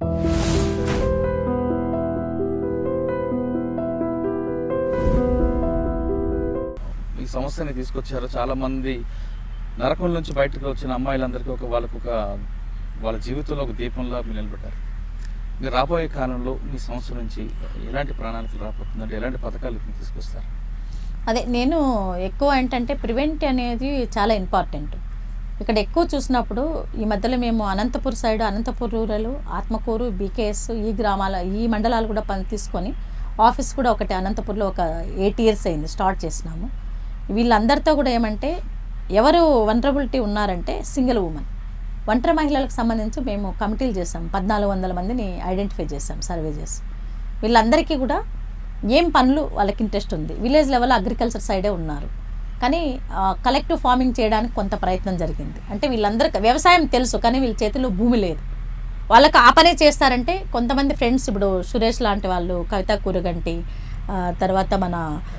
ఈ సమస్యని తీసుకొచ్చారు చాలా మంది నరకం నుంచి బయటకు వచ్చిన అమ్మాయిలందరికీ ఒక వాళ్ళకు ఒక వాళ్ళ జీవితంలో ఒక దీపంలా మీరు నిలబెట్టారు మీరు రాబోయే కాలంలో మీ సంస్థ నుంచి ఎలాంటి ప్రణాళికలు రాబోతుందంటే ఎలాంటి పథకాలు మీరు తీసుకొస్తారు అదే నేను ఎక్కువ ఏంటంటే ప్రివెంట్ అనేది చాలా ఇంపార్టెంట్ ఇక్కడ ఎక్కువ చూసినప్పుడు ఈ మధ్యలో మేము Anantapur side Anantapur rural Atmakur BKS ఈ గ్రామాల ఈ మండలాలు కూడా పని తీసుకొని ఆఫీస్ కూడా ఒకటి అనంతపూర్లో ఒక ఎయిట్ ఇయర్స్ అయింది స్టార్ట్ చేసినాము వీళ్ళందరితో కూడా ఏమంటే ఎవరు వనరబిలిటీ ఉన్నారంటే సింగిల్ ఉమెన్ ఒంటరి మహిళలకు సంబంధించి మేము కమిటీలు చేసాం పద్నాలుగు వందల మందిని ఐడెంటిఫై చేసాం సర్వే చేసి వీళ్ళందరికీ కూడా ఏం పనులు వాళ్ళకి ఇంట్రెస్ట్ ఉంది విలేజ్ లెవెల్ అగ్రికల్చర్ సైడే ఉన్నారు కానీ కలెక్టివ్ ఫార్మింగ్ చేయడానికి కొంత ప్రయత్నం జరిగింది అంటే వీళ్ళందరికీ వ్యవసాయం తెలుసు కానీ వీళ్ళ చేతిలో భూమి లేదు వాళ్ళకి ఆ పనే చేస్తారంటే కొంతమంది ఫ్రెండ్స్ ఇప్పుడు సురేష్ లాంటి వాళ్ళు కవిత కూరగంటి ఆ, తర్వాత మన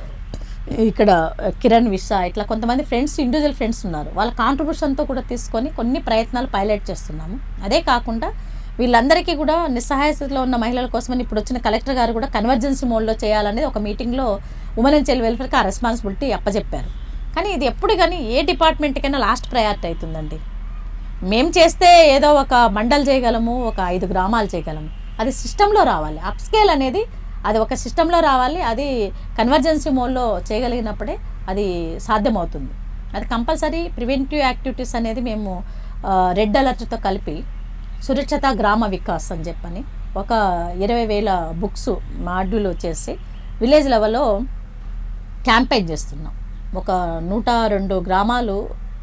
ఇక్కడ కిరణ్ విషా ఇట్లా కొంతమంది ఫ్రెండ్స్ ఇండివిజువల్ ఫ్రెండ్స్ ఉన్నారు వాళ్ళ కాంట్రిబ్యూషన్తో కూడా తీసుకొని కొన్ని ప్రయత్నాలు పైలట్ చేస్తున్నాము అదే కాకుండా వీళ్ళందరికీ కూడా నిస్సహాయ స్థితిలో ఉన్న మహిళల కోసమని ఇప్పుడు వచ్చిన కలెక్టర్ గారు కూడా కన్వర్జెన్సీ మోడ్లో చేయాలనేది ఒక మీటింగ్లో ఉమెన్ అండ్ చైల్డ్ వెల్ఫేర్కి ఆ రెస్పాన్సిబిలిటీ అప్పచెప్పారు కానీ ఇది ఎప్పుడు కానీ ఏ డిపార్ట్మెంట్కైనా లాస్ట్ ప్రయారిటీ అవుతుందండి మేము చేస్తే ఏదో ఒక మండల్ చేయగలము ఒక ఐదు గ్రామాలు చేయగలము అది సిస్టంలో రావాలి అప్ స్కేల్ అనేది అది ఒక సిస్టంలో రావాలి అది కన్వర్జెన్సీ మోడ్లో చేయగలిగినప్పుడే అది సాధ్యమవుతుంది అది కంపల్సరీ ప్రివెంటివ్ యాక్టివిటీస్ అనేది మేము రెడ్ అలర్ట్తో కలిపి సురక్షత గ్రామ వికాస్ అని చెప్పని ఒక ఇరవై వేల బుక్స్ మాడ్యూల్ వచ్చేసి విలేజ్ లెవెల్లో క్యాంపెయిన్ చేస్తున్నాం ఒక నూట రెండు గ్రామాలు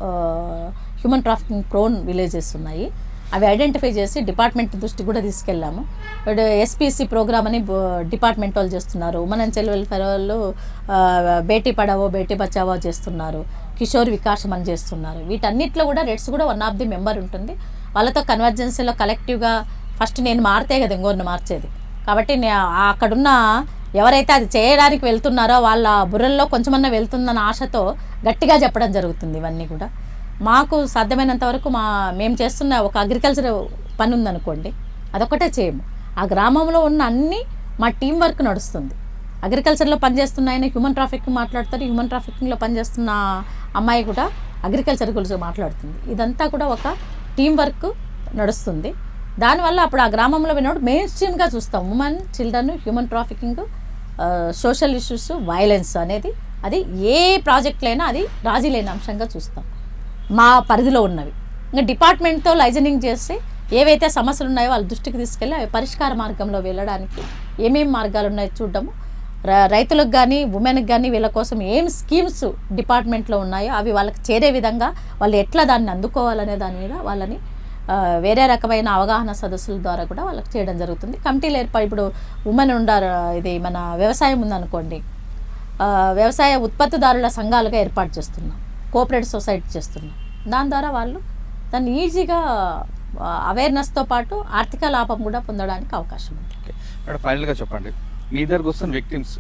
హ్యూమన్ ట్రాఫికింగ్ ప్రోన్ విలేజెస్ ఉన్నాయి అవి ఐడెంటిఫై చేసి డిపార్ట్మెంట్ దృష్టి కూడా తీసుకెళ్ళాము ఇప్పుడు ఎస్పీసీ ప్రోగ్రామ్ అని బో- డిపార్ట్మెంట్ వాళ్ళు చేస్తున్నారు ఉమెన్ అండ్ చైల్డ్ వెల్ఫేర్ వాళ్ళు ఆ, బేటీ పడావో బేటీ బచావో చేస్తున్నారు కిషోర్ వికాసం అని చేస్తున్నారు వీటన్నిటిలో కూడా రెడ్స్ కూడా వన్ ఆఫ్ ది మెంబర్ ఉంటుంది వాళ్ళతో కన్వర్జెన్సీలో కలెక్టివ్గా ఫస్ట్ నేను మారితే కదా ఇంకోరిని మార్చేది కాబట్టి నే- ఆ అక్కడున్న ఎవరైతే అది చేయడానికి వెళ్తున్నారో వాళ్ళ బుర్రల్లో కొంచెమన్నా వెళ్తుందన్న ఆశతో గట్టిగా చెప్పడం జరుగుతుంది ఇవన్నీ కూడా మాకు సాధ్యమైనంత వరకు మా మేము చేస్తున్న ఒక అగ్రికల్చర్ పని ఉందనుకోండి అదొకటే చేయము ఆ గ్రామంలో ఉన్న అన్ని మా టీం వర్క్ నడుస్తుంది అగ్రికల్చర్లో పనిచేస్తున్న ఆయన హ్యూమన్ ట్రాఫికింగ్ మాట్లాడతారు హ్యూమన్ ట్రాఫికింగ్లో పనిచేస్తున్న అమ్మాయి కూడా అగ్రికల్చర్ గురించి మాట్లాడుతుంది ఇదంతా కూడా ఒక టీం వర్క్ నడుస్తుంది దానివల్ల అప్పుడు ఆ గ్రామంలో విన్నప్పుడు మెయిన్ స్ట్రీమ్గా చూస్తాం women children human trafficking social issues violence అనేది అది ఏ ప్రాజెక్టులైనా అది రాజీ లేని అంశంగా చూస్తాం మా పరిధిలో ఉన్నవి ఇంకా డిపార్ట్మెంట్తో లైజనింగ్ చేసి ఏవైతే సమస్యలు ఉన్నాయో వాళ్ళ దృష్టికి తీసుకెళ్ళి అవి పరిష్కార మార్గంలో వెళ్ళడానికి ఏమేమి మార్గాలు ఉన్నాయో చూడడము ర- రైతులకు కానీ ఉమెన్కి కానీ వీళ్ళ కోసం ఏం స్కీమ్స్ డిపార్ట్మెంట్లో ఉన్నాయో అవి వాళ్ళకి చేరే విధంగా వాళ్ళు ఎట్లా దాన్ని అందుకోవాలనే దాని మీద వాళ్ళని ఆ, వేరే రకమైన అవగాహన సదస్సుల ద్వారా కూడా వాళ్ళకి చేయడం జరుగుతుంది కమిటీలు ఏర్పాటు ఇప్పుడు ఉమెన్ ఉండారు ఇది మన వ్యవసాయం ఉందనుకోండి ఆ, వ్యవసాయ ఉత్పత్తిదారుల సంఘాలుగా ఏర్పాటు చేస్తున్నాం కోఆపరేటివ్ సొసైటీ చేస్తున్నాం దాని ద్వారా వాళ్ళు దాన్ని ఈజీగా అవేర్నెస్తో పాటు ఆర్థిక లాభం కూడా పొందడానికి అవకాశం ఉంది ఓకే మేడం ఫైనల్గా చెప్పండి మీ దగ్గరకు వస్తున్న విక్టిమ్స్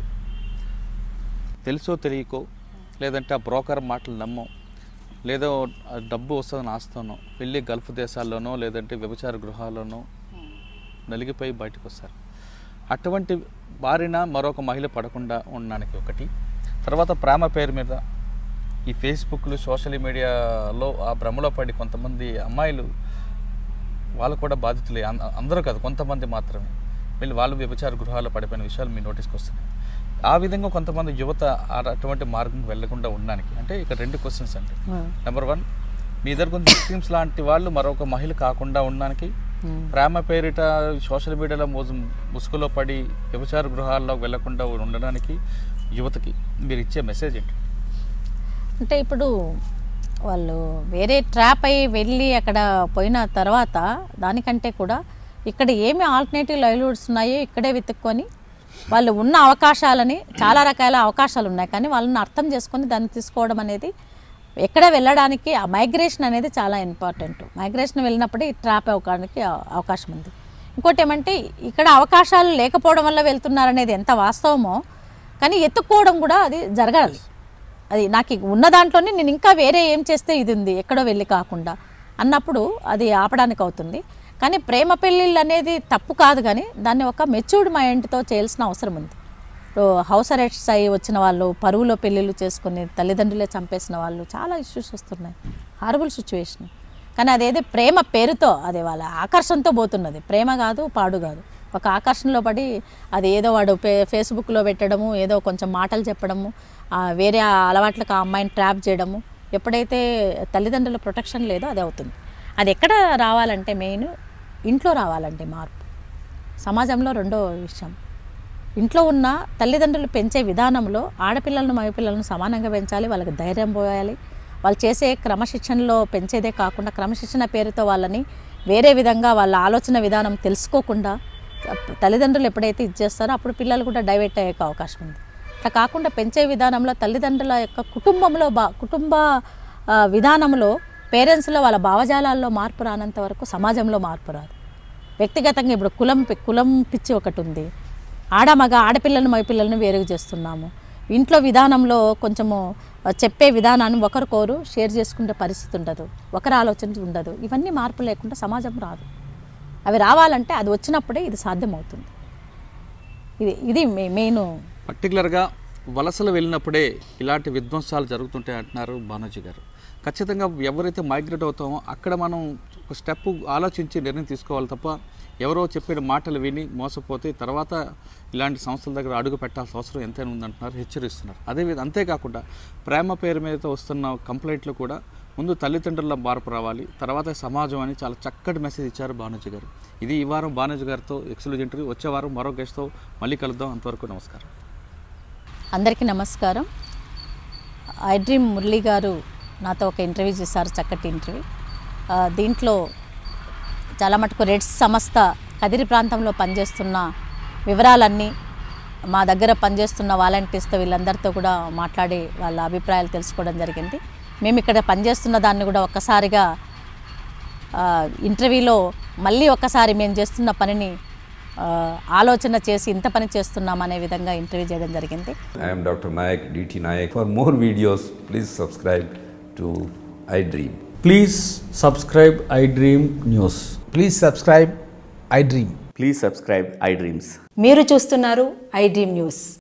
తెలుసో తెలియకో లేదంటే ఆ బ్రోకర్ మాటలు నమ్మో లేదో ఆ డబ్బు వస్తుందని ఆస్తోనో వెళ్ళి గల్ఫ్ దేశాల్లోనో లేదంటే వ్యభిచార గృహాల్లోనో నలిగిపోయి బయటకు వస్తారు అటువంటి బారిన మరొక మహిళ పడకుండా ఉండడానికి ఒకటి తర్వాత ప్రేమ పేరు మీద ఈ ఫేస్బుక్లు సోషల్ మీడియాలో ఆ భ్రమలో పడి కొంతమంది అమ్మాయిలు వాళ్ళు కూడా బాధితులే అం- అందరూ కాదు కొంతమంది మాత్రమే వీళ్ళు వాళ్ళు వ్యభిచార గృహాల్లో పడిపోయిన విషయాలు మీ నోటీస్కి వస్తున్నాయి ఆ విధంగా కొంతమంది యువత ఆ- అటువంటి మార్గం వెళ్లకుండా ఉండడానికి అంటే ఇక్కడ రెండు క్వశ్చన్స్ అండి నెంబర్ వన్ మీ దగ్గర కొంత విక్టిమ్స్ లాంటి వాళ్ళు మరొక మహిళ కాకుండా ఉండడానికి ప్రేమ పేరిట సోషల్ మీడియాలో మోజు ముసుగులో పడి వ్యభిచార గృహాల్లో వెళ్లకుండా ఉండడానికి యువతకి మీరు ఇచ్చే మెసేజ్ ఏంటి అంటే ఇప్పుడు వాళ్ళు వేరే ట్రాప్ అయ్యి వెళ్ళి అక్కడ పోయిన తర్వాత దానికంటే కూడా ఇక్కడ ఏమి ఆల్టర్నేటివ్ లైవ్లీహుడ్స్ ఉన్నాయో ఇక్కడే వెతుక్కొని వాళ్ళు ఉన్న అవకాశాలని చాలా రకాల అవకాశాలు ఉన్నాయి కానీ వాళ్ళని అర్థం చేసుకొని దాన్ని తీసుకోవడం అనేది ఎక్కడ వెళ్ళడానికి ఆ మైగ్రేషన్ అనేది చాలా ఇంపార్టెంట్ మైగ్రేషన్ వెళ్ళినప్పుడే ఈ ట్రాప్ అవ్వడానికి అవ- అవకాశం ఉంది ఇంకోటి ఏమంటే ఇక్కడ అవకాశాలు లేకపోవడం వల్ల వెళ్తున్నారనేది ఎంత వాస్తవమో కానీ ఎత్తుక్కోవడం కూడా అది జరగాలి అది నాకు ఇక ఉన్న దాంట్లోనే నేను ఇంకా వేరే ఏం చేస్తే ఇది ఉంది ఎక్కడో వెళ్ళి కాకుండా అన్నప్పుడు అది ఆపడానికి అవుతుంది కానీ ప్రేమ పెళ్ళిళ్ళు అనేది తప్పు కాదు కానీ దాన్ని ఒక మెచ్యూర్డ్ మైండ్తో చేయాల్సిన అవసరం ఉంది ఇప్పుడు హౌస్ అరెస్ట్స్ అయ్యి వచ్చిన వాళ్ళు పరువులో పెళ్ళిళ్ళు చేసుకుని తల్లిదండ్రులే చంపేసిన వాళ్ళు చాలా ఇష్యూస్ వస్తున్నాయి హారబుల్ సిచ్యువేషన్ కానీ అదేదో ప్రేమ పేరుతో అది వాళ్ళ ఆకర్షణతో పోతున్నది ప్రేమ కాదు పాడు కాదు ఒక ఆకర్షణలో పడి అది ఏదో వాడు ఫే ఫేస్బుక్లో పెట్టడము ఏదో కొంచెం మాటలు చెప్పడము ఆ వేరే అలవాట్లకు ఆ అమ్మాయిని ట్రాప్ చేయడము ఎప్పుడైతే తల్లిదండ్రుల ప్రొటెక్షన్ లేదో అది అవుతుంది అది ఎక్కడ రావాలంటే మెయిన్ ఇంట్లో రావాలంటే మార్పు సమాజంలో రెండో విషయం ఇంట్లో ఉన్న తల్లిదండ్రులు పెంచే విధానంలో ఆడపిల్లలను మగపిల్లలను సమానంగా పెంచాలి వాళ్ళకి ధైర్యం పోయాలి వాళ్ళు చేసే క్రమశిక్షణలో పెంచేదే కాకుండా క్రమశిక్షణ పేరుతో వాళ్ళని వేరే విధంగా వాళ్ళ ఆలోచన విధానం తెలుసుకోకుండా తల్లిదండ్రులు ఎప్పుడైతే ఇచ్చేస్తారో అప్పుడు పిల్లలు కూడా డైవర్ట్ అయ్యే అవకాశం ఉంది అట్లా కాకుండా పెంచే విధానంలో తల్లిదండ్రుల యొక్క కుటుంబంలో బా కుటుంబ ఆ, విధానంలో పేరెంట్స్లో వాళ్ళ భావజాలాల్లో మార్పు రానంత వరకు సమాజంలో మార్పు రాదు వ్యక్తిగతంగా ఇప్పుడు కులం పి- కులం పిచ్చి ఒకటి ఉంది ఆడ మగ ఆడపిల్లలను మగపిల్లలను వేరుగా చేస్తున్నాము ఇంట్లో విధానంలో కొంచెము ఆ, చెప్పే విధానాన్ని ఒకరికొరు షేర్ చేసుకునే పరిస్థితి ఉండదు ఒకరి ఆలోచన ఉండదు ఇవన్నీ మార్పు లేకుండా సమాజం రాదు అవి రావాలంటే అది వచ్చినప్పుడే ఇది సాధ్యమవుతుంది ఇది ఇది మె- మెయిన్ పర్టికులర్గా వలసలు వెళ్ళినప్పుడే ఇలాంటి విధ్వంసాలు జరుగుతుంటాయి అంటున్నారు బానోజీ గారు ఖచ్చితంగా ఎవరైతే మైగ్రేట్ అవుతామో అక్కడ మనం ఒక స్టెప్ ఆలోచించి నిర్ణయం తీసుకోవాలి తప్ప ఎవరో చెప్పిన మాటలు విని మోసపోతే తర్వాత ఇలాంటి సంస్థల దగ్గర అడుగు పెట్టాల్సిన అవసరం ఎంతైనా ఉందంటున్నారు హెచ్చరిస్తున్నారు అదే విధ- అంతేకాకుండా ప్రేమ పేరు మీద వస్తున్న కంప్లైంట్లు కూడా ముందు తల్లిదండ్రుల మార్పు రావాలి తర్వాత సమాజం అని చాలా చక్కటి మెసేజ్ ఇచ్చారు బానోజీ గారు ఇది ఈ వారం బానోజీ గారితో ఎక్స్క్లూజ్ ఇంటర్వ్యూ వచ్చే వారం మరో గెస్ట్తో మళ్ళీ కలుద్దాం అంతవరకు నమస్కారం అందరికీ నమస్కారం ఐ డ్రీమ్ మురళి గారు నాతో ఒక ఇంటర్వ్యూ చేశారు చక్కటి ఇంటర్వ్యూ ఆ, దీంట్లో చాలా మటుకు రెడ్స్ సంస్థ కదిరి ప్రాంతంలో పనిచేస్తున్న వివరాలన్నీ మా దగ్గర పనిచేస్తున్న వాలంటీర్స్తో వీళ్ళందరితో కూడా మాట్లాడి వాళ్ళ అభిప్రాయాలు తెలుసుకోవడం జరిగింది మేము ఇక్కడ పనిచేస్తున్న దాన్ని కూడా ఒక్కసారిగా ఆ, ఇంటర్వ్యూలో మళ్ళీ ఒక్కసారి మేము చేస్తున్న పనిని ఆ, ఆలోచన చేసి ఇంత పని చేస్తున్నాం అనే విధంగా ఇంటర్వ్యూ చేయడం జరిగింది I am Dr. Nayak, DT Nayak. For more videos, please subscribe to iDream. Please subscribe iDream News. Please subscribe iDream. Please subscribe iDreams. మీరు చూస్తున్నారు ఐ డ్రీమ్ న్యూస్